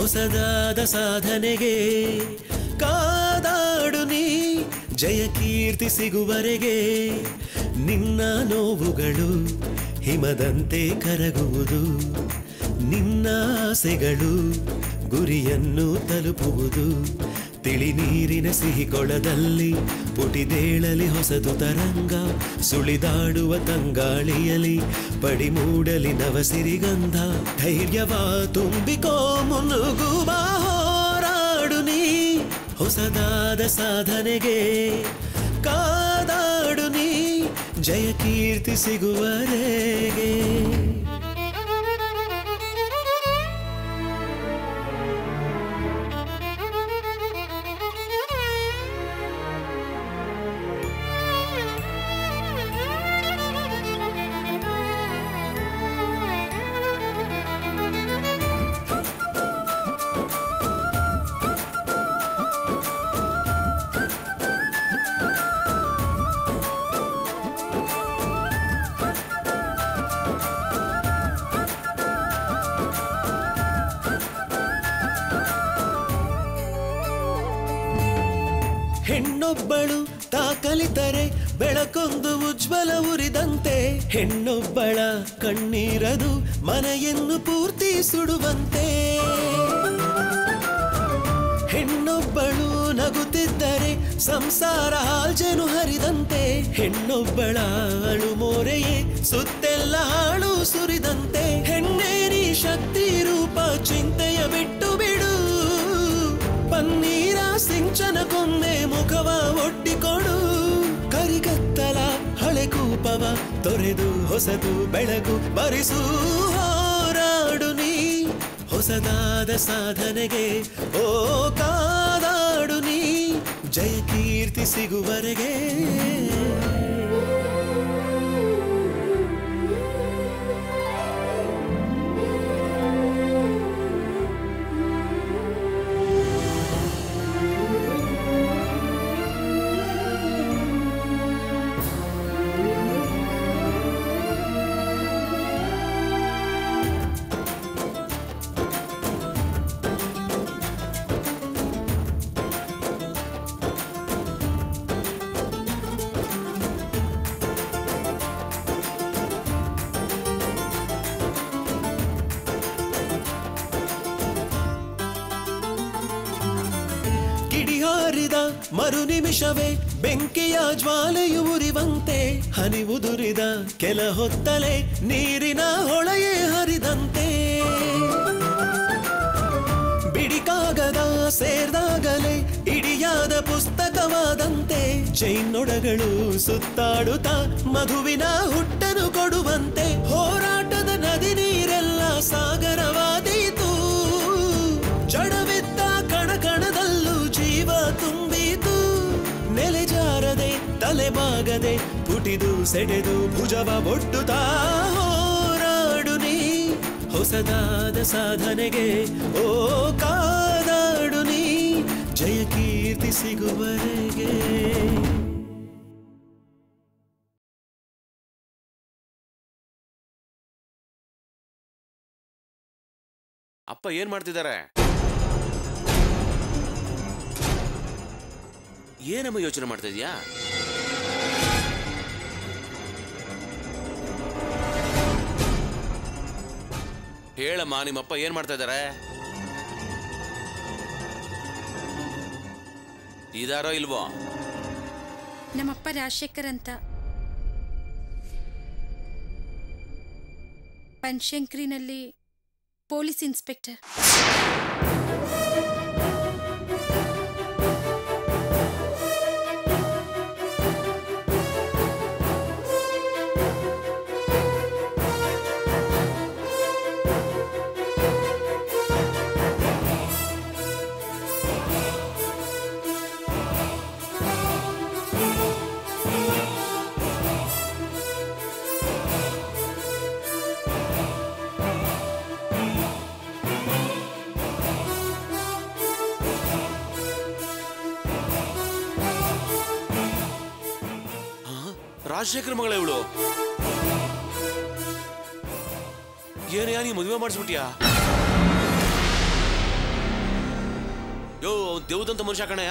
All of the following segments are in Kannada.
ಹೊಸದಾದ ಸಾಧನೆಗೆ ಕಾದಾಡು ನೀ ಜಯ ಕೀರ್ತಿ ಸಿಗುವರೆಗೆ ನಿನ್ನ ನೋವುಗಳು ಹಿಮದಂತೆ ಕರಗುವುದು ನಿನ್ನ ಆಸೆಗಳು ಗುರಿಯನ್ನು ತಲುಪುವುದು ತಿಳಿ ನೀರಿನ ಸಿಹಿ ಕೊಳದಲ್ಲಿ ಪುಟಿದೇಳಲಿ ಹೊಸದು ತರಂಗ ಸುಳಿದಾಡುವ ತಂಗಾಳಿಯಲಿ ಪಡಿ ಮೂಡಲಿ ನವ ಸಿರಿಗಂಧ ಧೈರ್ಯವ ತುಂಬಿಕೋ ಮುನ್ನುಗುವ ಹೋರಾಡು ನೀ ಹೊಸದಾದ ಸಾಧನೆಗೆ ಕಾದಾಡು ನೀ ಜಯ ಕೀರ್ತಿ ಸಿಗುವರೆಗೆ ಹೆಣ್ಣೊಬ್ಬಳು ತಾ ಕಲಿತರೆ ಬೆಳಕೊಂದು ಉಜ್ವಲ ಉರಿದಂತೆ ಹೆಣ್ಣೊಬ್ಬಳ ಕಣ್ಣೀರದು ಮನೆಯನ್ನು ಪೂರ್ತಿ ಸುಡುವಂತೆ ಹೆಣ್ಣೊಬ್ಬಳು ನಗುತ್ತಿದ್ದರೆ ಸಂಸಾರ ಹಾಲ್ಜನು ಹರಿದಂತೆ ಹೆಣ್ಣೊಬ್ಬಳ ಅಳು ಮೋರೆಯೇ ಸುತ್ತೆಲ್ಲ ಹಾಳು ಸುರಿದಂತೆ ಹೆಣ್ಣೇ ನೀ ಶಕ್ತಿ ರೂಪ ಚಿಂತೆಯ ಬಿಟ್ಟು ಬಿಡು ಪನ್ನೀರ ಸಿಂಚನ ಕೊನ್ನೆ ಮುಖವ ಒಡ್ಡಿಕೊಡು ಕರಿಗತ್ತಲ ಹಳೆ ಕೂಪವ ತೊರೆದು ಹೊಸದು ಬೆಳಗು ಬರಿಸು ಹೋರಾಡು ನೀ ಹೊಸದಾದ ಸಾಧನೆಗೆ ಓ ಕಾದಾಡು ನೀ ಜಯ ಕೀರ್ತಿ ಸಿಗುವರೆಗೆ ಕಿಡಿಹಾರಿದ ಮರು ನಿಮಿಷವೇ ಬೆಂಕಿಯ ಜ್ವಾಲೆಯು ಉರಿವಂತೆ ಹನಿ ಉದುರಿದ ಕೆಲ ಹೊತ್ತಲೆ ನೀರಿನ ಹೊಳೆಯೇ ಹರಿದಂತೆ ಬಿಡಿಕಾಗದ ಸೇರ್ದಾಗಲೇ ಇಡಿಯಾದ ಪುಸ್ತಕವಾದಂತೆ ಚೈನೊಡಗಳು ಸುತ್ತಾಡುತ್ತಾ ಮಧುವಿನ ಹುಟ್ಟನು ಕೊಡುವಂತೆ ಹೋರಾಟದ ನದಿ ನೀರೆಲ್ಲ ಸಾಗರವಾದೀತು ಜಡವಿದ್ದ ಕಣ ಕಣದಲ್ಲೂ ಜೀವ ತುಂಬಿತು ನೆಲೆ ಜಾರದೆ ತಲೆಬಾಗದೆ ಪುಟಿದು ಸೆಡೆದು ಭುಜವ ಒಡ್ಡುತ್ತಾ ಹೋರಾಡು ನೀ ಹೊಸದಾದ ಸಾಧನೆಗೆ ಓ ಕಾದಾಡು ನೀ ಜಯ ಕೀರ್ತಿ ಸಿಗುವರೆಗೆ ಅಪ್ಪ ಏನ್ ಮಾಡ್ತಿದ್ದಾರೆ ಏನಮ್ಮ ಯೋಚನೆ ಮಾಡ್ತಾ ಇದೀಯಾ ಹೇಳಮ್ಮ ನಿಮ್ಮಪ್ಪ ಏನ್ ಮಾಡ್ತಾ ಇದ್ದಾರೆ ಇದಾರೋ ಇಲ್ವೋ ನಮ್ಮಪ್ಪ ರಾಜಶೇಖರ್ ಅಂತ ಬನಶಂಕರಿನಲ್ಲಿ ಪೊಲೀಸ್ ಇನ್ಸ್ಪೆಕ್ಟರ್ ರಾಜಶೇಖರ್ ಮಗಳ ಇವಳು ಏನಯ್ಯ ನೀ ಮದುವೆ ಮಾಡಿಸ್ಬಿಟ್ಯಾ ಯೋ ದೇವದಂತ ಮನುಷ್ಯ ಕಣಯ್ಯ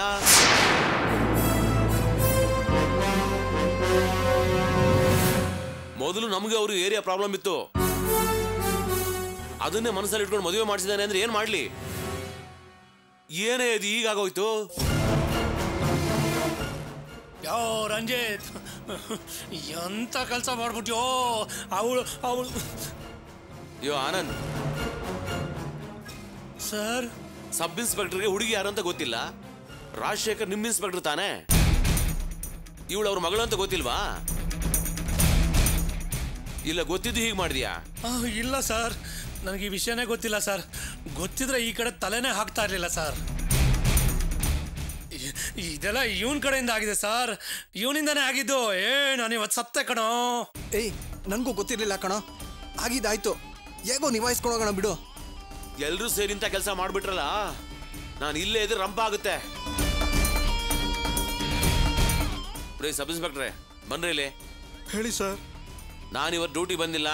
ಮೊದಲು ನಮಗೆ ಅವರು ಏರಿಯಾ ಪ್ರಾಬ್ಲಮ್ ಇತ್ತು ಅದನ್ನೇ ಮನಸ್ಸಲ್ಲಿ ಇಟ್ಕೊಂಡು ಮದುವೆ ಮಾಡಿಸಿದಾನೆ ಅಂದ್ರೆ ಏನ್ ಮಾಡ್ಲಿ ಏನೇ ಇದು ಈಗಾಗೋಯ್ತು ಯೋ ರಂಜಿತ್ ಎಂತ ಕೆಲಸ ಮಾಡ್ಬಿಟ್ಯೋ ಅವಳು ಅವಳು ಯೋ ಆನಂದ್ ಸರ್ ಸಬ್ ಇನ್ಸ್ಪೆಕ್ಟರ್ಗೆ ಹುಡುಗಿ ಯಾರು ಅಂತ ಗೊತ್ತಿಲ್ಲ ರಾಜಶೇಖರ್ ನಿಮ್ಮ ಇನ್ಸ್ಪೆಕ್ಟರ್ ತಾನೇ ಇವಳು ಅವ್ರ ಮಗಳು ಅಂತ ಗೊತ್ತಿಲ್ವಾ ಇಲ್ಲ ಗೊತ್ತಿದ್ದು ಹೀಗೆ ಮಾಡಿದ್ಯಾ ಆ, ಇಲ್ಲ ಸರ್ ನನಗೆ ಈ ವಿಷಯನೇ ಗೊತ್ತಿಲ್ಲ ಸರ್ ಗೊತ್ತಿದ್ರೆ ಈ ಕಡೆ ತಲೆನೇ ಹಾಕ್ತಾ ಇರಲಿಲ್ಲ ಸರ್ ಇ- ಇದೆಲ್ಲ ಇವನ್ ಕಡೆಯಿಂದ ಆಗಿದೆ ಸರ್ ಇವನಿಂದಾನೇ ಆಗಿದ್ದು ಏ ನಾನು ಇವತ್ತು ಸತ್ತೆ ಕಣೋ ಏಯ್ ನನಗೂ ಗೊತ್ತಿರಲಿಲ್ಲ ಕಣೋ ಆಗಿದ್ದಾಯ್ತು ಹೇಗೋ ನಿಭಾಯಿಸ್ಕೊಂಡೋಗೋಣ ಬಿಡು ಎಲ್ರೂ ಸೇರಿ ಇಂಥ ಕೆಲಸ ಮಾಡ್ಬಿಟ್ರಲ್ಲ ನಾನು ಇಲ್ಲೇ ಇದ್ರೆ ರಂಪ ಆಗುತ್ತೆ ರೀ ಸಬ್ ಇನ್ಸ್ಪೆಕ್ಟ್ರೆ ಬನ್ರಿ ಇಲ್ಲಿ ಹೇಳಿ ಸರ್ ನಾನು ಇವತ್ತು ಡ್ಯೂಟಿ ಬಂದಿಲ್ಲ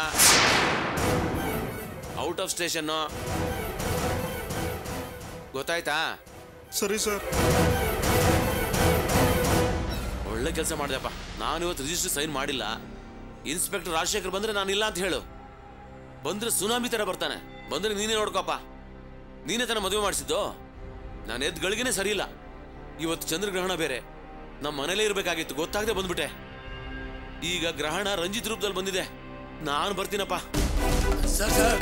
ಔಟ್ ಆಫ್ ಸ್ಟೇಷನ್ನು ಗೊತ್ತಾಯ್ತಾ ಸರಿ ಸರ್ ಒಳ್ಳೆ ಕೆಲಸ ಮಾಡಿದೆಪ್ಪ ನಾನು ಇವತ್ತು ರಿಜಿಸ್ಟರ್ ಸೈನ್ ಮಾಡಿಲ್ಲ ಇನ್ಸ್ಪೆಕ್ಟರ್ ರಾಜಶೇಖರ್ ಬಂದ್ರೆ ನಾನು ಇಲ್ಲ ಅಂತ ಹೇಳು ಬಂದ್ರೆ ಸುನಾಮಿ ತರ ಬರ್ತಾನೆ ಬಂದ್ರೆ ನೀನೇ ನೋಡ್ಕೋಪ್ಪ ನೀನೇ ತಾನೇ ಮದುವೆ ಮಾಡಿಸಿದ್ದು ನಾನು ಎದ್ದು ಗಳಿಗೆನೇ ಸರಿ ಇಲ್ಲ ಇವತ್ತು ಚಂದ್ರಗ್ರಹಣ ಬೇರೆ ನಮ್ಮ ಮನೇಲೇ ಇರಬೇಕಾಗಿತ್ತು ಗೊತ್ತಾಗದೆ ಬಂದ್ಬಿಟ್ಟೆ ಈಗ ಗ್ರಹಣ ರಂಜಿತ್ ರೂಪದಲ್ಲಿ ಬಂದಿದೆ ನಾನು ಬರ್ತೀನಪ್ಪ ಸರ್ ಸರ್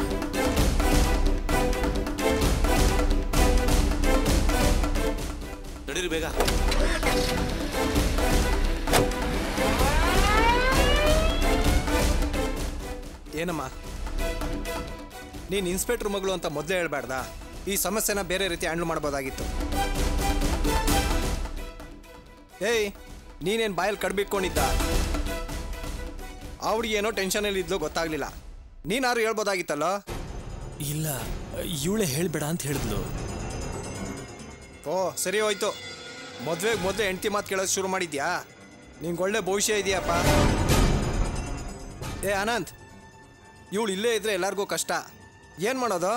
ನಡೀರಿ ಬೇಗ ಏನಮ್ಮ ನೀನು ಇನ್ಸ್ಪೆಕ್ಟರ್ ಮಗಳು ಅಂತ ಮೊದಲೇ ಹೇಳ್ಬಾರ್ದಾ ಈ ಸಮಸ್ಯೆನ ಬೇರೆ ರೀತಿ ಹ್ಯಾಂಡಲ್ ಮಾಡ್ಬೋದಾಗಿತ್ತು ಏಯ್ ನೀನೇನು ಬಾಯಲ್ಲಿ ಕಡ್ಬಿಟ್ಕೊಂಡಿದ್ದ ಅವ್ರಿಗೇನೋ ಟೆನ್ಷನಲ್ಲಿ ಇದ್ಲು ಗೊತ್ತಾಗ್ಲಿಲ್ಲ ನೀನಾರು ಹೇಳ್ಬೋದಾಗಿತ್ತಲ್ಲ ಇಲ್ಲ ಇವಳೆ ಹೇಳ್ಬೇಡ ಅಂತ ಹೇಳಿದ್ಲು ಓ ಸರಿ ಹೋಯ್ತು ಮದ್ವೆಗೆ ಮೊದಲು ಹೆಂಡ್ತಿ ಮಾತು ಕೇಳೋದು ಶುರು ಮಾಡಿದ್ಯಾ ನಿಂಗೆ ಒಳ್ಳೆ ಭವಿಷ್ಯ ಇದೆಯಪ್ಪ ಏ ಆನಂದ್ ಇವಳು ಇಲ್ಲೇ ಇದ್ರೆ ಎಲ್ಲರಿಗೂ ಕಷ್ಟ ಏನು ಮಾಡೋದು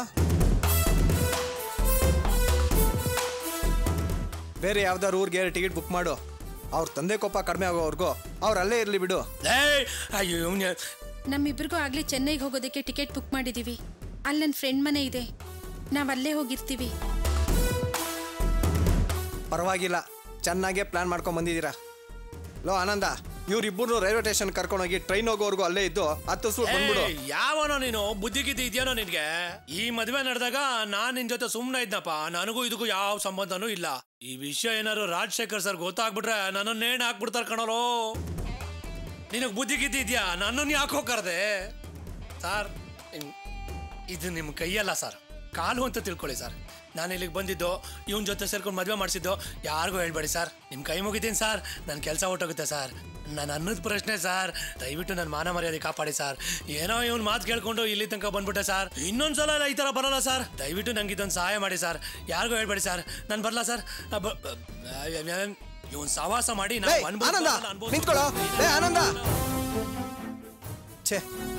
ಬೇರೆ ಯಾವ್ದಾರು ಊರಿಗೆ ಟಿಕೆಟ್ ಬುಕ್ ಮಾಡು ಅವ್ರ ತಂದೆ ಕೋಪ ಕಡಿಮೆ ಆಗೋವರೆಗೂ ಅವ್ರು ಅಲ್ಲೇ ಇರಲಿ ಬಿಡು ಏ ಅಯ್ಯೋ ಇವ್ನ ನಮ್ಮಿಬ್ರಿಗೂ ಆಗ್ಲೇ ಚೆನ್ನೈಗೆ ಹೋಗೋದಕ್ಕೆ ಟಿಕೆಟ್ ಬುಕ್ ಮಾಡಿದೀವಿ ಅಲ್ಲಿ ನನ್ನ ಫ್ರೆಂಡ್ ಮನೆ ಇದೆ ನಾವ್ ಅಲ್ಲೇ ಹೋಗಿರ್ತೀವಿ ಪರವಾಗಿಲ್ಲ ಚೆನ್ನಾಗೇ ಪ್ಲಾನ್ ಮಾಡ್ಕೊಂಡು ಬಂದಿದ್ದೀರಾ ಲೋ ಆನಂದ ಇವ್ರಿಬ್ಬರು ರೈಲ್ವೆ ಸ್ಟೇಷನ್ ಕರ್ಕೊಂಡೋಗಿ ಟ್ರೈನ್ ಹೋಗೋವರೆಗೂ ಅಲ್ಲೇ ಇದ್ದು ಹತ್ತು ಸೂಟ್ ಬಂದ್ಬಿಡು ಏಯ್, ಯಾವನೋ ನೀನು ಬುದ್ಧಿ ಗಿದ್ದಿ ಇದೆಯೇನೋ ನಿನ್ಗೆ ಈ ಮದುವೆ ನಡೆದಾಗ ನಾನ್ ನಿನ್ ಜೊತೆ ಸುಮ್ನೆ ಇದ್ನಪ್ಪ ನನಗೂ ಇದಕ್ಕೂ ಯಾವ ಸಂಬಂಧನೂ ಇಲ್ಲ ಈ ವಿಷಯ ಏನಾದ್ರು ರಾಜಶೇಖರ್ ಸರ್ ಗೊತ್ತಾಗ್ಬಿಟ್ರೆ ನನ್ನ ನೇಣ್ ಹಾಕ್ಬಿಡ್ತಾರ ಕಣೋರು ನಿನಗ್ ಬುದ್ಧಿ ಗಿದ್ದಿ ಇದೆಯಾ ನನ್ನನ್ನು ಯಾಕೋ ಕರ್ದೆ ಸರ್ ಇನ್- ಇದು ನಿಮ್ಮ ಕೈಯಲ್ಲ ಸರ್ ಕಾಲು ಅಂತ ತಿಳ್ಕೊಳ್ಳಿ ಸರ್ ನಾನು ಇಲ್ಲಿಗೆ ಬಂದಿದ್ದು ಇವನ್ ಜೊತೆ ಸೇರ್ಕೊಂಡು ಮದುವೆ ಮಾಡಿಸಿದ್ದು ಯಾರಿಗೂ ಹೇಳ್ಬೇಡಿ ಸರ್ ನಿಮ್ಮ ಕೈ ಮುಗಿತೀನಿ ಸರ್ ನನ್ನ ಕೆಲಸ ಹೊಟ್ಟೋಗುತ್ತೆ ಸರ್ ನಾನು ಅನ್ನದ ಪ್ರಶ್ನೆ ಸರ್ ದಯವಿಟ್ಟು ನನ್ನ ಮಾನ ಮರ್ಯಾದೆ ಕಾಪಾಡಿ ಸರ್ ಏನೋ ಇವನ್ ಮಾತು ಕೇಳ್ಕೊಂಡು ಇಲ್ಲಿ ತನಕ ಬಂದ್ಬಿಟ್ಟೆ ಸರ್ ಇನ್ನೊಂದ್ಸಲ ಎಲ್ಲ ಈ ಥರ ಬರಲ್ಲ ಸರ್ ದಯವಿಟ್ಟು ನಂಗೆ ಇದೊಂದು ಸಹಾಯ ಮಾಡಿ ಸರ್ ಯಾರಿಗೂ ಹೇಳ್ಬೇಡಿ ಸರ್ ನಾನು ಬರಲ್ಲ ಸರ್ ಇವನ್ ಸವಾಸ ಮಾಡಿ ನಾನು ಏಯ್, ಆನಂದ ನಿಂತ್ಕೊಳ್ಳೋ ಏ ಆನಂದ ಛೇ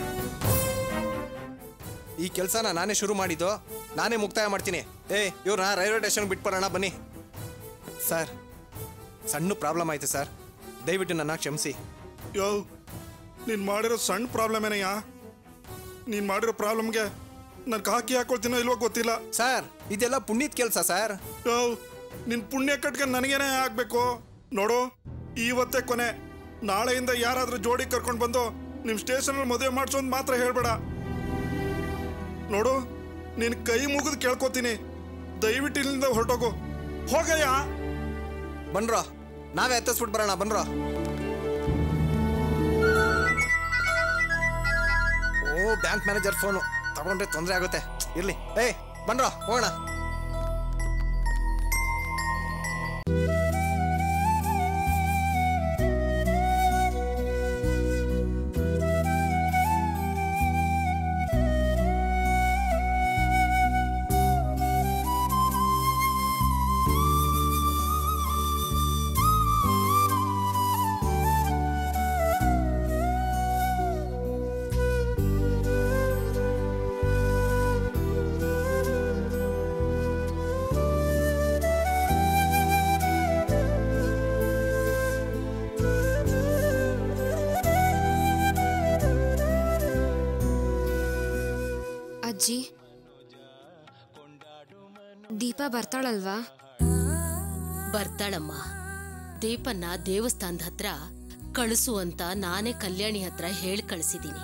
ಈ ಕೆಲಸನ ನಾನೇ ಶುರು ಮಾಡಿದ್ದು ನಾನೇ ಮುಕ್ತಾಯ ಮಾಡ್ತೀನಿ ಏಯ್ ಇವ್ರನ್ನ ರೈಲ್ವೆ ಸ್ಟೇಷನ್ ಬಿಟ್ಬರೋಣ ಬನ್ನಿ ಸರ್ ಸಣ್ಣ ಪ್ರಾಬ್ಲಮ್ ಆಯ್ತು ಸರ್ ದಯವಿಟ್ಟು ನನ್ನ ಕ್ಷಮಿಸಿ ಯೋ ನೀನು ಮಾಡಿರೋ ಸಣ್ಣ ಪ್ರಾಬ್ಲಮ್ ಏನಯ್ಯ ನೀನು ಮಾಡಿರೋ ಪ್ರಾಬ್ಲಮ್ಗೆ ನಾನು ಹಾಕಿ ಹಾಕೊಳ್ತೀನೋ ಇಲ್ವೋ ಗೊತ್ತಿಲ್ಲ ಸರ್ ಇದೆಲ್ಲ ಪುಣ್ಯದ ಕೆಲಸ ಸರ್ ಯೋ ನಿನ್ನ ಪುಣ್ಯ ಕಟ್ಗೆ ನನಗೇನೆ ಆಗಬೇಕು ನೋಡು ಇವತ್ತೇ ಕೊನೆ ನಾಳೆಯಿಂದ ಯಾರಾದರೂ ಜೋಡಿ ಕರ್ಕೊಂಡು ಬಂದು ನಿಮ್ಮ ಸ್ಟೇಷನಲ್ಲಿ ಮದುವೆ ಮಾಡಿಸೋದು ಮಾತ್ರ ಹೇಳಬೇಡ ನೋಡು ನಿನ್ನ ಕೈ ಮುಗಿದು ಕೇಳ್ಕೊತೀನಿ ದಯವಿಟ್ಟು ಇಲ್ಲಿಂದ ಹೊರಟೋಗು ಹೋಗಯ್ಯ ಬನ್ರೋ ನಾವೇ ಎತ್ತಿಸ್ಬಿಟ್ಟು ಬರೋಣ ಬನ್ರೋ ಓ ಬ್ಯಾಂಕ್ ಮ್ಯಾನೇಜರ್ ಫೋನು ತಗೊಂಡ್ರೆ ತೊಂದರೆ ಆಗುತ್ತೆ ಇರ್ಲಿ ಏಯ್ ಬನ್ರೋ ಹೋಗೋಣ ಅಜ್ಜಿ ದೀಪ ಬರ್ತಾಳಲ್ವಾ ಬರ್ತಾಳಮ್ಮ ದೀಪನ್ನ ದೇವಸ್ಥಾನದ ಹತ್ರ ಕಳಿಸು ಅಂತ ನಾನೇ ಕಲ್ಯಾಣಿ ಹತ್ರ ಹೇಳಿ ಕಳಿಸಿದ್ದೀನಿ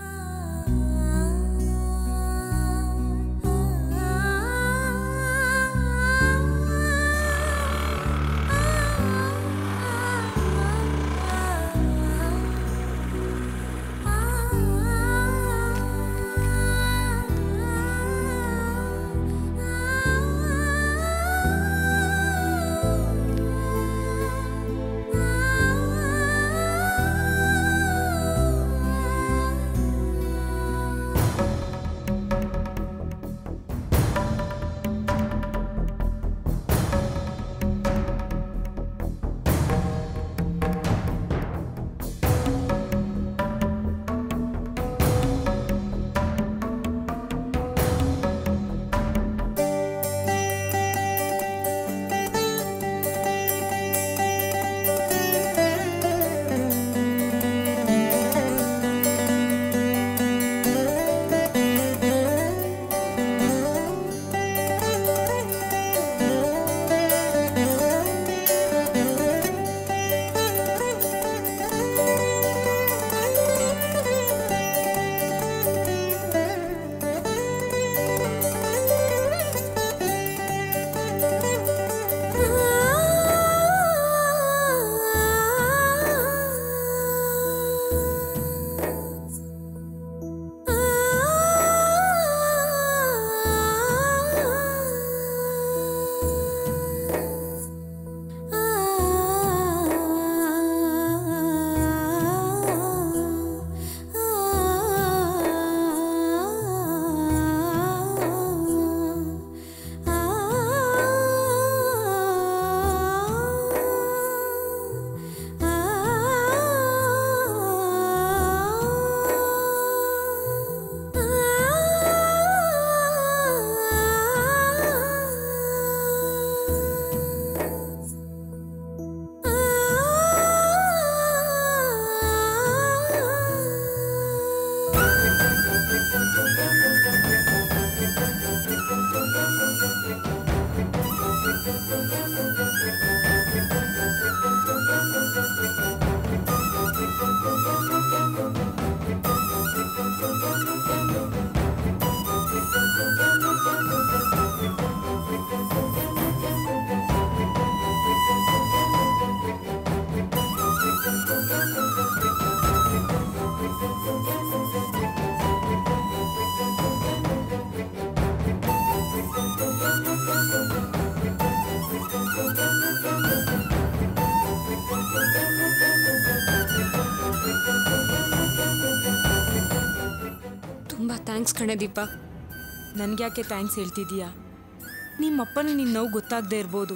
ತುಂಬ ಥ್ಯಾಂಕ್ಸ್ ಕಣೆ ದೀಪ ನನ್ಗ್ಯಾಕೆ ಥ್ಯಾಂಕ್ಸ್ ಹೇಳ್ತಿದೀಯಾ ನಿಮ್ಮಪ್ಪನಿಗೆ ನಿನ್ನ ನೋವು ಗೊತ್ತಾಗದೇ ಇರ್ಬೋದು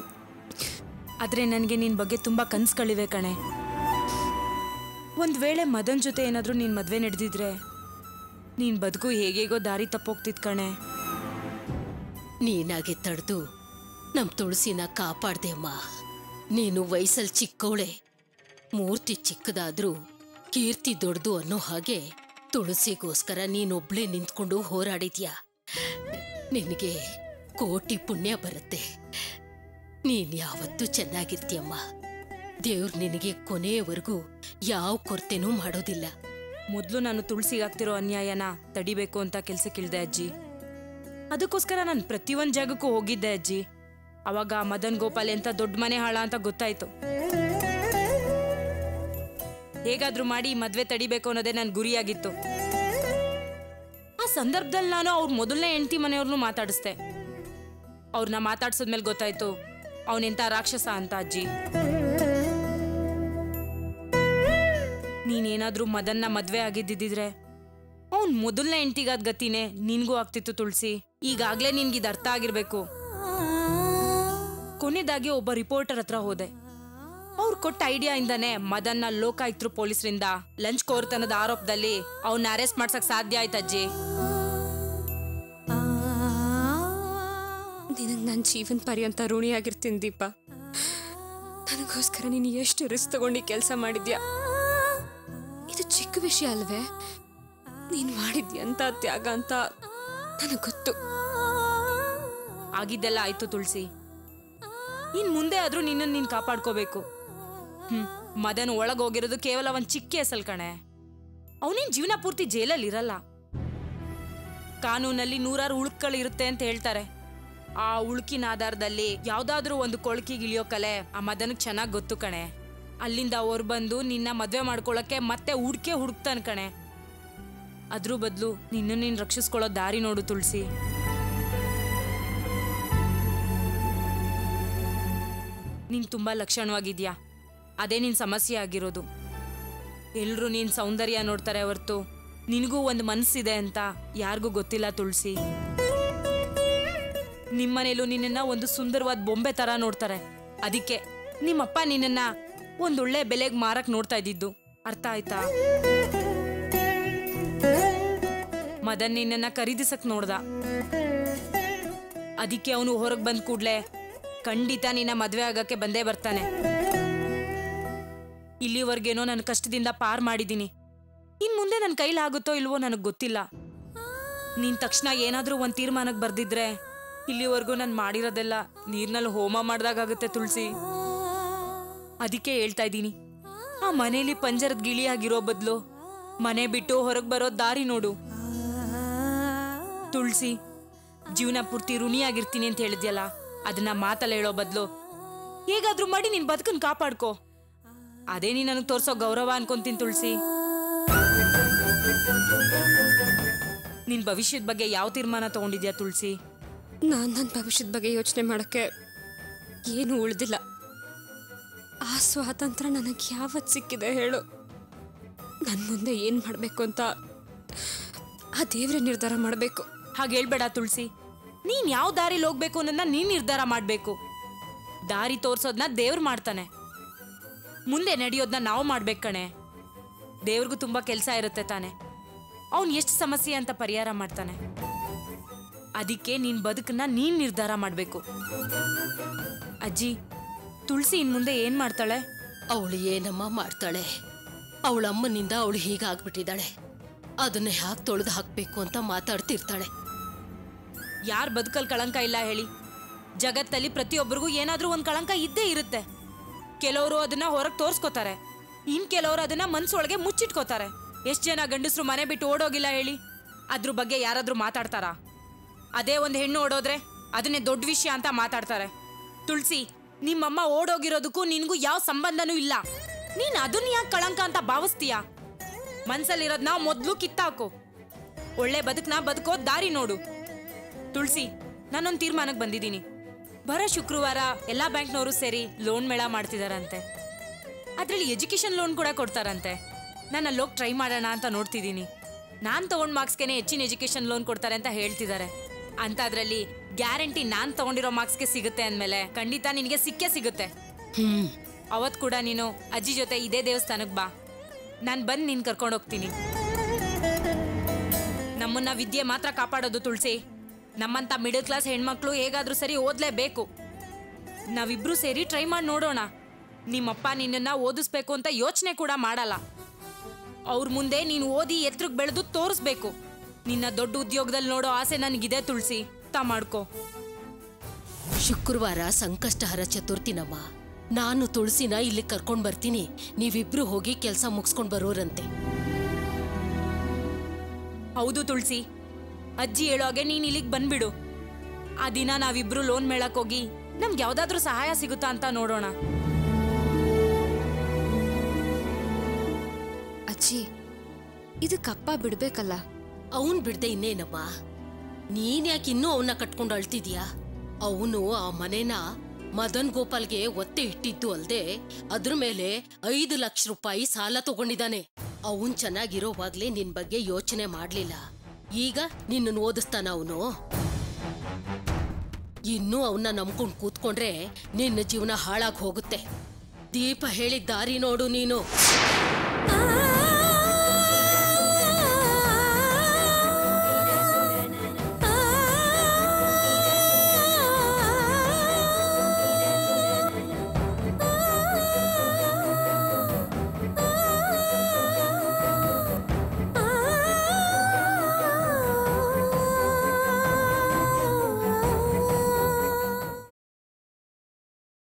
ಆದರೆ ನನಗೆ ನಿನ್ನ ಬಗ್ಗೆ ತುಂಬ ಕನ್ಸುಗಳಿವೆ ಕಣೆ ಒಂದು ವೇಳೆ ಮದನ್ ಜೊತೆ ಏನಾದರೂ ನಿನ್ನ ಮದುವೆ ನಡೆದಿದ್ರೆ ನೀನು ಬದುಕು ಹೇಗೇಗೋ ದಾರಿ ತಪ್ಪೋಗ್ತಿದ್ ಕಣೆ ನೀನಾಗೆ ತಡೆದು ನಮ್ ತುಳಸಿನ ಕಾಪಾಡ್ದೆ ಅಮ್ಮ ನೀನು ವಯಸ್ಸಲ್ಲಿ ಚಿಕ್ಕವಳೆ ಮೂರ್ತಿ ಚಿಕ್ಕದಾದ್ರೂ ಕೀರ್ತಿ ದೊಡ್ದು ಅನ್ನೋ ಹಾಗೆ ತುಳಸಿಗೋಸ್ಕರ ನೀನೊಬ್ಳೇ ನಿಂತ್ಕೊಂಡು ಹೋರಾಡಿದ್ಯಾ ನಿನಗೆ ಕೋಟಿ ಪುಣ್ಯ ಬರುತ್ತೆ ನೀನ್ ಯಾವತ್ತೂ ಚೆನ್ನಾಗಿರ್ತೀಯಮ್ಮ ದೇವ್ರು ನಿನಗೆ ಕೊನೆಯವರೆಗೂ ಯಾವ ಕೊರತೆನೂ ಮಾಡೋದಿಲ್ಲ ಮೊದಲು ನಾನು ತುಳಸಿಗಾಗ್ತಿರೋ ಅನ್ಯಾಯನ ತಡಿಬೇಕು ಅಂತ ಕೆಲ್ಸಕ್ಕಿಳ್ದೆ ಅಜ್ಜಿ ಅದಕ್ಕೋಸ್ಕರ ನಾನು ಪ್ರತಿಯೊಂದು ಜಾಗಕ್ಕೂ ಹೋಗಿದ್ದೆ ಅಜ್ಜಿ ಅವಾಗ ಮದನ್ ಗೋಪಾಲ್ ಎಂತ ದೊಡ್ಡ ಮನೆ ಹಾಳ ಅಂತ ಗೊತ್ತಾಯ್ತು ಹೇಗಾದ್ರೂ ಮಾಡಿ ಈ ಮದ್ವೆ ತಡಿಬೇಕು ಅನ್ನೋದೇ ನನ್ನ ಗುರಿಯಾಗಿತ್ತು ಆ ಸಂದರ್ಭದಲ್ಲಿ ನಾನು ಅವ್ರ ಮೊದಲನೇ ಹೆಂಡತಿ ಮನೆಯವ್ರನ್ನೂ ಮಾತಾಡಿಸ್ದೆ ಅವ್ರನ್ನ ಮಾತಾಡ್ಸಿದ್ಮೇಲೆ ಗೊತ್ತಾಯ್ತು ಅವನೆಂತ ರಾಕ್ಷಸ ಅಂತ ಅಜ್ಜಿ ನೀನೇನಾದ್ರೂ ಮದನ್ನ ಮದ್ವೆ ಆಗಿದ್ದಿದ್ರೆ ಅವ್ನ್ ಮೊದಲನೇ ಹೆಂಡತಿಗಾದ ಗತಿನೇ ನಿನ್ಗೂ ಆಗ್ತಿತ್ತು ತುಳಸಿ ಈಗಾಗ್ಲೇ ನಿನ್ಗಿದ್ ಅರ್ಥ ಆಗಿರ್ಬೇಕು ಕೊನೆದಾಗಿ ಒಬ್ಬ ರಿಪೋರ್ಟರ್ ಹತ್ರ ಹೋದೆ ಅವ್ರು ಕೊಟ್ಟ ಐಡಿಯಾ ಇಂದಾನೆ ಮದನ್ನ ಲೋಕಾಯುಕ್ತರು ಪೊಲೀಸರಿಂದ ಲಂಚ್ ಕೋರ್ತನದ ಆರೋಪದಲ್ಲಿ ಅವನ್ನ ಅರೆಸ್ಟ್ ಮಾಡ್ಸಕ್ ಸಾಧ್ಯ ಆಯ್ತಜ್ಜಿ ನಿನಗೆ ನನ್ನ ಜೀವನ ಪರ್ಯಂತ ಋಣಿಯಾಗಿರ್ತೀನಿ ದೀಪ ನನಗೋಸ್ಕರ ನೀನು ಎಷ್ಟು ರಿಸ್ಕ್ ತಗೊಂಡು ಕೆಲಸ ಮಾಡಿದ್ಯಾ ಇದು ಚಿಕ್ಕ ವಿಷಯ ಅಲ್ವೇ ನೀನು ಮಾಡಿದ್ಯಂತ ತ್ಯಾಗ ಅಂತ ನನಗೆ ಗೊತ್ತು ಆಗಿದ್ದೆಲ್ಲ ಆಯ್ತು ತುಳಸಿ ಇನ್ ಮುಂದೆ ಆದ್ರೂ ನಿನ್ನನ್ನು ನೀನ್ ಕಾಪಾಡ್ಕೋಬೇಕು ಹ್ಮ್ ಮದನ್ ಒಳಗ್ ಹೋಗಿರೋದು ಕೇವಲ ಒಂದ್ ಚಿಕ್ಕ ಕೇಸಲ್ ಕಣೆ ಅವನೇನ್ ಜೀವನ ಪೂರ್ತಿ ಜೈಲಲ್ಲಿ ಇರಲ್ಲ ಕಾನೂನಲ್ಲಿ ನೂರಾರು ಉಳುಕ್ಗಳಿರುತ್ತೆ ಅಂತ ಹೇಳ್ತಾರೆ ಆ ಉಳುಕಿನ ಆಧಾರದಲ್ಲಿ ಯಾವ್ದಾದ್ರೂ ಒಂದು ಕೊಳಕಿಗೆ ಇಳಿಯೋ ಕಲೆ ಆ ಮದನ್ಗ್ ಚೆನ್ನಾಗ್ ಗೊತ್ತು ಕಣೆ ಅಲ್ಲಿಂದ ಅವ್ರು ಬಂದು ನಿನ್ನ ಮದ್ವೆ ಮಾಡ್ಕೊಳಕ್ಕೆ ಮತ್ತೆ ಹುಡ್ಕೆ ಹುಡುಕ್ತಾನೆ ಕಣೆ ಅದ್ರ ಬದಲು ನಿನ್ನ ನೀನ್ ರಕ್ಷಿಸ್ಕೊಳ್ಳೋ ದಾರಿ ನೋಡು ತುಳಸಿ ನೀನ್ ತುಂಬಾ ಲಕ್ಷಣವಾಗಿದ್ಯಾ ಅದೇ ನಿನ್ ಸಮಸ್ಯೆ ಆಗಿರೋದು ಎಲ್ರೂ ನೀನ್ ಸೌಂದರ್ಯ ನೋಡ್ತಾರೆ ಹೊರ್ತು ನಿನಗೂ ಒಂದು ಮನಸ್ಸಿದೆ ಅಂತ ಯಾರಿಗೂ ಗೊತ್ತಿಲ್ಲ ತುಳಸಿ ನಿಮ್ಮನೇಲೂ ನಿನ್ನನ್ನ ಒಂದು ಸುಂದರವಾದ ಬೊಂಬೆ ತರ ನೋಡ್ತಾರೆ ಅದಕ್ಕೆ ನಿಮ್ಮಪ್ಪ ನಿನ್ನನ್ನ ಒಂದೊಳ್ಳೆ ಬೆಲೆಗೆ ಮಾರಕ್ ನೋಡ್ತಾ ಇದ್ದಿದ್ದು ಅರ್ಥ ಆಯ್ತಾ ಮದನ್ ನಿನ್ನನ್ನ ಖರೀದಿಸಕ್ ನೋಡ್ದ ಅದಕ್ಕೆ ಅವನು ಹೊರಗೆ ಬಂದ ಕೂಡ್ಲೆ ಖಂಡಿತ ನಿನ್ನ ಮದ್ವೆ ಆಗಕ್ಕೆ ಬಂದೇ ಬರ್ತಾನೆ ಇಲ್ಲಿವರೆಗೇನೋ ನನ್ನ ಕಷ್ಟದಿಂದ ಪಾರ್ ಮಾಡಿದ್ದೀನಿ ಇನ್ ಮುಂದೆ ನನ್ನ ಕೈಲಾಗುತ್ತೋ ಇಲ್ವೋ ನನಗೆ ಗೊತ್ತಿಲ್ಲ ನೀನ್ ತಕ್ಷಣ ಏನಾದ್ರೂ ಒಂದ್ ತೀರ್ಮಾನಕ್ಕೆ ಬರ್ದಿದ್ರೆ ಇಲ್ಲಿವರೆಗೂ ನಾನು ಮಾಡಿರೋದೆಲ್ಲ ನೀರ್ನಲ್ಲಿ ಹೋಮ ಮಾಡ್ದಾಗುತ್ತೆ ತುಳಸಿ ಅದಕ್ಕೆ ಹೇಳ್ತಾ ಇದ್ದೀನಿ ಆ ಮನೇಲಿ ಪಂಜರದ ಗಿಳಿಯಾಗಿರೋ ಬದಲು ಮನೆ ಬಿಟ್ಟು ಹೊರಗೆ ಬರೋ ದಾರಿ ನೋಡು ತುಳಸಿ ಜೀವನ ಪೂರ್ತಿ ಋಣಿಯಾಗಿರ್ತೀನಿ ಅಂತ ಹೇಳಿದ್ಯಲ್ಲ ಅದನ್ನ ಮಾತಲ್ಲ ಹೇಳೋ ಬದಲು ಹೇಗಾದ್ರೂ ಮಾಡಿ ನಿನ್ ಬದುಕನ್ ಕಾಪಾಡ್ಕೋ ಅದೇ ನೀ ನನಗೆ ತೋರ್ಸೋ ಗೌರವ ಅನ್ಕೊಂತೀನಿ ತುಳಸಿ ನಿನ್ ಭವಿಷ್ಯದ ಬಗ್ಗೆ ಯಾವ ತೀರ್ಮಾನ ತಗೊಂಡಿದ್ಯಾ ತುಳಸಿ ನಾನು ನನ್ನ ಭವಿಷ್ಯದ ಬಗ್ಗೆ ಯೋಚನೆ ಮಾಡೋಕ್ಕೆ ಏನೂ ಉಳಿದಿಲ್ಲ ಆ ಸ್ವಾತಂತ್ರ್ಯ ನನಗೆ ಯಾವತ್ತು ಸಿಕ್ಕಿದೆ ಹೇಳು ನನ್ನ ಮುಂದೆ ಏನು ಮಾಡಬೇಕು ಅಂತ ಆ ದೇವ್ರೆ ನಿರ್ಧಾರ ಮಾಡಬೇಕು ಹಾಗೆ ಹೇಳ್ಬೇಡ ತುಳಸಿ ನೀನ್ ಯಾವ ದಾರಿಲಿ ಹೋಗ್ಬೇಕು ಅನ್ನೋದನ್ನ ನೀನ್ ನಿರ್ಧಾರ ಮಾಡ್ಬೇಕು ದಾರಿ ತೋರ್ಸೋದ್ನ ದೇವ್ರು ಮಾಡ್ತಾನೆ ಮುಂದೆ ನಡೆಯೋದನ್ನ ನಾವು ಮಾಡ್ಬೇಕು ಕಣೆ ದೇವ್ರಿಗೂ ತುಂಬಾ ಕೆಲಸ ಇರುತ್ತೆ ತಾನೆ ಅವನ್ ಎಷ್ಟು ಸಮಸ್ಯೆ ಅಂತ ಪರಿಹಾರ ಮಾಡ್ತಾನೆ ಅದಕ್ಕೆ ನಿನ್ ಬದುಕನ್ನ ನೀನ್ ನಿರ್ಧಾರ ಮಾಡ್ಬೇಕು ಅಜ್ಜಿ ತುಳಸಿ ಇನ್ ಮುಂದೆ ಏನ್ ಮಾಡ್ತಾಳೆ ಅವಳು ಏನಮ್ಮ ಮಾಡ್ತಾಳೆ ಅವಳ ಅಮ್ಮನಿಂದ ಅವಳು ಹೀಗಾಗ್ಬಿಟ್ಟಿದ್ದಾಳೆ ಅದನ್ನ ಹ್ಯಾಕ್ ತೊಳೆದು ಹಾಕ್ಬೇಕು ಅಂತ ಮಾತಾಡ್ತಿರ್ತಾಳೆ ಯಾರ್ ಬದುಕಲ್ ಕಳಂಕ ಇಲ್ಲ ಹೇಳಿ ಜಗತ್ತಲ್ಲಿ ಪ್ರತಿಯೊಬ್ಬರಿಗೂ ಏನಾದ್ರೂ ಒಂದ್ ಕಳಂಕ ಇದ್ದೇ ಇರುತ್ತೆ ಕೆಲವರು ಅದನ್ನ ಹೊರಗೆ ತೋರ್ಸ್ಕೊತಾರೆ ಇನ್ ಕೆಲವರು ಅದನ್ನ ಮನ್ಸೊಳಗೆ ಮುಚ್ಚಿಟ್ಕೋತಾರೆ ಎಷ್ಟ್ ಜನ ಗಂಡಸರು ಮನೆ ಬಿಟ್ಟು ಓಡೋಗಿಲ್ಲ ಹೇಳಿ ಅದ್ರ ಬಗ್ಗೆ ಯಾರಾದ್ರೂ ಮಾತಾಡ್ತಾರಾ ಅದೇ ಒಂದು ಹೆಣ್ಣು ಓಡೋದ್ರೆ ಅದನ್ನೇ ದೊಡ್ಡ ವಿಷಯ ಅಂತ ಮಾತಾಡ್ತಾರೆ ತುಳಸಿ ನಿಮ್ಮಮ್ಮ ಓಡೋಗಿರೋದಕ್ಕೂ ನಿನ್ಗೂ ಯಾವ ಸಂಬಂಧನೂ ಇಲ್ಲ ನೀನ್ ಅದನ್ನ ಯಾಕೆ ಕಳಂಕ ಅಂತ ಭಾವಿಸ್ತೀಯಾ ಮನ್ಸಲ್ಲಿರೋದ್ನ ಮೊದ್ಲು ಕಿತ್ತಾಕು ಒಳ್ಳೆ ಬದುಕ್ನ ಬದುಕೋ ದಾರಿ ನೋಡು ತುಳಸಿ ನಾನೊಂದು ತೀರ್ಮಾನಕ್ಕೆ ಬಂದಿದ್ದೀನಿ ಬರೋ ಶುಕ್ರವಾರ ಎಲ್ಲಾ ಬ್ಯಾಂಕ್ನವರು ಸೇರಿ ಲೋನ್ ಮೇಳ ಮಾಡ್ತಿದಾರಂತೆ ಅದ್ರಲ್ಲಿ ಎಜುಕೇಶನ್ ಲೋನ್ ಕೂಡ ಕೊಡ್ತಾರಂತೆ ನಾನು ಅಲ್ಲೋಗಿ ಟ್ರೈ ಮಾಡೋಣ ಅಂತ ನೋಡ್ತಿದ್ದೀನಿ ನಾನು ತಗೊಂಡ್ ಮಾರ್ಕ್ಸ್ಗೆನೆ ಹೆಚ್ಚಿನ ಎಜುಕೇಶನ್ ಲೋನ್ ಕೊಡ್ತಾರೆ ಅಂತ ಹೇಳ್ತಿದ್ದಾರೆ ಅಂತ ಅದ್ರಲ್ಲಿ ಗ್ಯಾರಂಟಿ ನಾನು ತಗೊಂಡಿರೋ ಮಾರ್ಕ್ಸ್ಗೆ ಸಿಗುತ್ತೆ ಅಂದಮೇಲೆ ಖಂಡಿತ ನಿನಗೆ ಸಿಕ್ಕೇ ಸಿಗುತ್ತೆ ಹ್ಮ್ ಅವತ್ ಕೂಡ ನೀನು ಅಜ್ಜಿ ಜೊತೆ ಇದೇ ದೇವಸ್ಥಾನಕ್ಕೆ ಬಾ ನಾನು ಬಂದು ನೀನು ಕರ್ಕೊಂಡು ಹೋಗ್ತೀನಿ ನಮ್ಮನ್ನ ವಿದ್ಯೆ ಮಾತ್ರ ಕಾಪಾಡೋದು ತುಳಸಿ ನಮ್ಮಂತ ಮಿಡಲ್ ಕ್ಲಾಸ್ ಹೆಣ್ಮಕ್ಳು ಹೇಗಾದ್ರೂ ಸರಿ ಓದ್ಲೇಬೇಕು ನಾವಿಬ್ರು ಸೇರಿ ಟ್ರೈ ಮಾಡಿ ನೋಡೋಣ ನಿಮ್ಮಪ್ಪ ನಿನ್ನನ್ನ ಓದಿಸ್ಬೇಕು ಅಂತ ಯೋಚನೆ ಕೂಡ ಮಾಡಲ್ಲ ಅವ್ರ ಮುಂದೆ ನೀನು ಓದಿ ಎತ್ರಕ್ಕೆ ಬೆಳೆದು ತೋರಿಸ್ಬೇಕು ನಿನ್ನ ದೊಡ್ಡ ಉದ್ಯೋಗದಲ್ಲಿ ನೋಡೋ ಆಸೆ ನನಗಿದೆ ತುಳಸಿ ತಾ ಮಾಡ್ಕೋ ಶುಕ್ರವಾರ ಸಂಕಷ್ಟಹರ ಚತುರ್ಥಿನಮ್ಮ ನಾನು ತುಳಸಿನ ಇಲ್ಲಿ ಕರ್ಕೊಂಡ್ ಬರ್ತೀನಿ ನೀವಿಬ್ರು ಹೋಗಿ ಕೆಲಸ ಮುಗಿಸ್ಕೊಂಡ್ ಬರೋರಂತೆ ಹೌದು ತುಳಸಿ ಅಜ್ಜಿ ಹೇಳೋಗೆ ನೀನ್ ಇಲ್ಲಿಗೆ ಬಂದ್ಬಿಡು ಆ ದಿನ ನಾವಿಬ್ರು ಲೋನ್ ಮೇಳಕ್ ಹೋಗಿ ನಮ್ಗೆ ಯಾವ್ದಾದ್ರೂ ಸಹಾಯ ಸಿಗುತ್ತಾ ಅಂತ ನೋಡೋಣ ಅಜ್ಜಿ ಇದಕ್ಕಪ್ಪ ಬಿಡ್ಬೇಕಲ್ಲ ಅವನ್ ಬಿಡ್ದೆ ಇನ್ನೇನಮ್ಮ ನೀನ್ ಯಾಕೆ ಇನ್ನೂ ಅವನ್ನ ಕಟ್ಕೊಂಡು ಅಳ್ತಿದ್ಯಾ ಅವನು ಆ ಮನೆನ ಮದನ್ ಗೋಪಾಲ್ಗೆ ಒತ್ತೆ ಇಟ್ಟಿದ್ದು ಅಲ್ದೆ ಅದ್ರ ಮೇಲೆ ಐದು ಲಕ್ಷ ರೂಪಾಯಿ ಸಾಲ ತಗೊಂಡಿದ್ದಾನೆ ಅವನ್ ಚೆನ್ನಾಗಿರೋವಾಗ್ಲೇ ನಿನ್ ಬಗ್ಗೆ ಯೋಚನೆ ಮಾಡ್ಲಿಲ್ಲ ಈಗ ನಿನ್ನನ್ನು ಓದಿಸ್ತಾನ ಅವನು ಇನ್ನೂ ಅವನ್ನ ನಂಬ್ಕೊಂಡ್ ಕೂತ್ಕೊಂಡ್ರೆ ನಿನ್ನ ಜೀವನ ಹಾಳಾಗ್ ಹೋಗುತ್ತೆ ದೀಪ ಹೇಳಿದ ದಾರಿ ನೋಡು ನೀನು